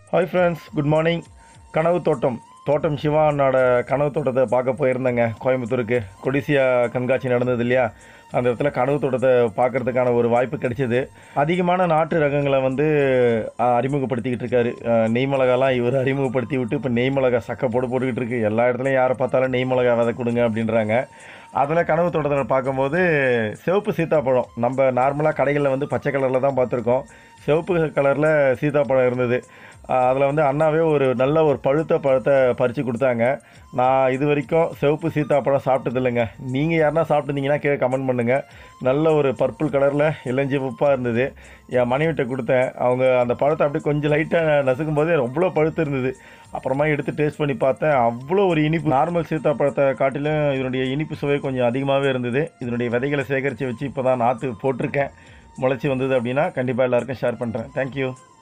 hi friends good morning கனவு தோட்டம் தோட்டம் சிவா அண்ணோட கனவு தோட்டத்தை பார்க்க போயிருந்தேங்க கோயம்புத்தூருக்கு கொடிசியா கண்காட்சி நடந்தது இல்லையா அந்த இடத்துல கனவு தோட்டத்தை பார்க்கறதுக்கான ஒரு வாய்ப்பு கிடைச்சிது அதிகமான நாட்டு ரகங்களை வந்து அஹ், அறிமுகப்படுத்திக்கிட்டு இருக்காரு அஹ், நெய் மிளகாலாம் இவர் அறிமுகப்படுத்தி விட்டு இப்போ நெய் மிளகா சக்கை போட்டு போட்டுக்கிட்டு இருக்கு எல்லா இடத்துலையும் யாரை பார்த்தாலும் நெய் மிளகா விதை கொடுங்க அப்படின்றாங்க அதில் கனவு தோட்டத்தில் பார்க்கும்போது சிவப்பு சீத்தாப்பழம் நம்ம நார்மலாக கடைகளில் வந்து பச்சை கலரில் தான் பார்த்துருக்கோம் சிவப்பு கலரில் சீத்தாப்பழம் இருந்தது அதில் வந்து அண்ணாவே ஒரு நல்ல ஒரு பழுத்த பழத்தை பறித்து கொடுத்தாங்க நான் இது வரைக்கும் சிவப்பு சீத்தாப்பழம் சாப்பிட்டது இல்லைங்க நீங்கள் யாருன்னா சாப்பிட்டுருந்தீங்கன்னா கீழே கமெண்ட் பண்ணுங்கள் நல்ல ஒரு பர்பிள் கலரில் இளஞ்சிவப்பாக இருந்தது என் மனைவிட்ட கொடுத்தேன் அவங்க அந்த பழத்தை அப்படியே கொஞ்சம் லைட்டாக நசுக்கும் போது அவ்வளோ பழுத்து இருந்தது அப்புறமா எடுத்து டேஸ்ட் பண்ணி பார்த்தேன் அவ்வளோ ஒரு இனிப்பு நார்மல் சீத்தாப்பழத்தை காட்டிலும் இதனுடைய இனிப்பு சுவை கொஞ்சம் அதிகமாகவே இருந்தது இதனுடைய விதைகளை சேகரித்து வச்சு இப்போ தான் நாற்று போட்டிருக்கேன் முளைச்சி வந்தது அப்படின்னா கண்டிப்பாக எல்லாருக்கும் ஷேர் பண்ணுறேன் தேங்க்யூ